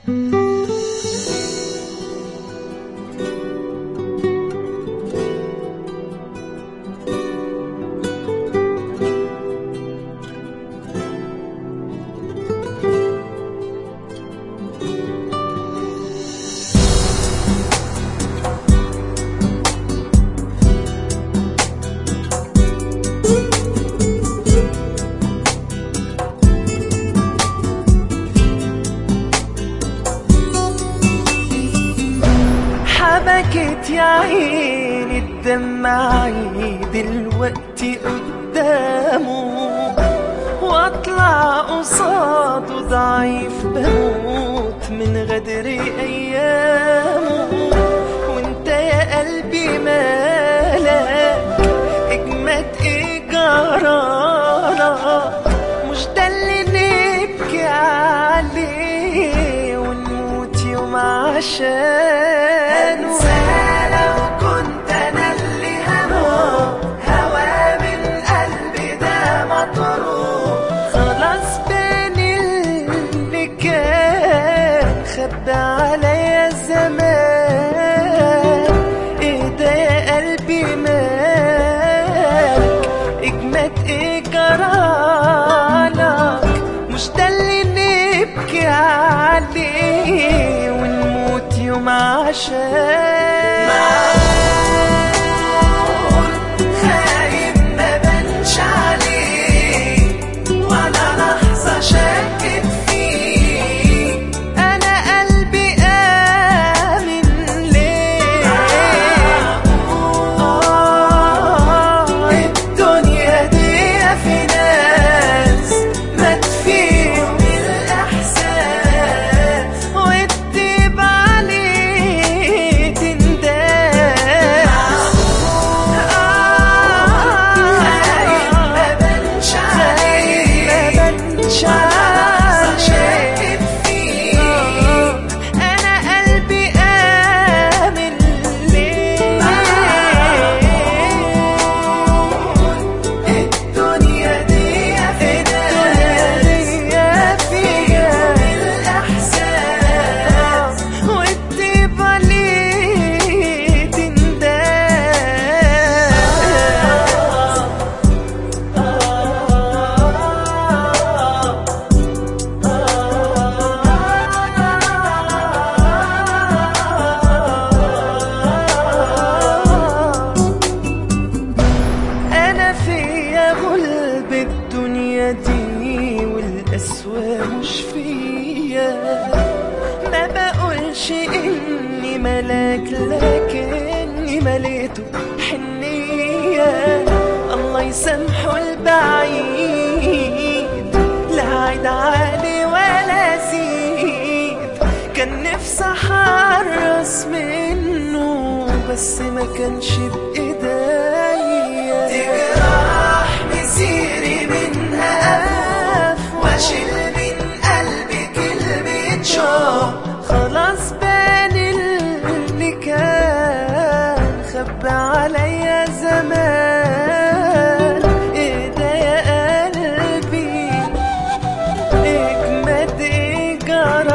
حبكت يا عيني الدمعي دلوقتي قدامه واطلع قصاده ضعيف بموت من غدر ايامه وانت يا قلبي مالك اجمد ايه جرالك مش ده اللي نبكي عليه ونموت يوم عشانه لو كنت انا اللي هموت هوا من قلبي ده مطروح خلاص بين اللي كان خبى عليا زمان ايه ده يا قلبي مالك اجمد ايه جرالك مش ده اللي نبكي عليه ونموت يوم عشان خايف ما بنش عليه ولا لحظة شكت فيه أنا قلبي آمن ليه آه الدنيا دي في ناس مات فيهم الإحساس والديب عليه تنداس خايف ما بنش عليه ما بنش عليه أنا قلبي آمن ليه الدنيا دي فيها فيها الإحساس والطيب عليه تنداس انا فيا غلب الدنيا دي والقسوة مش فيا ما بقولش اني ملاك لكني مليته حنية الله يسامحه البعيد لا عيد عالي ولا زيد كان نفسي احرص منه بس ما كانش بايديا تجرح مسيري منها أف واشيل من قلبي كلمة شوق خلاص بان اللي كان خبى عليا زمان ايه ده يا قلبي اجمد ايه جرى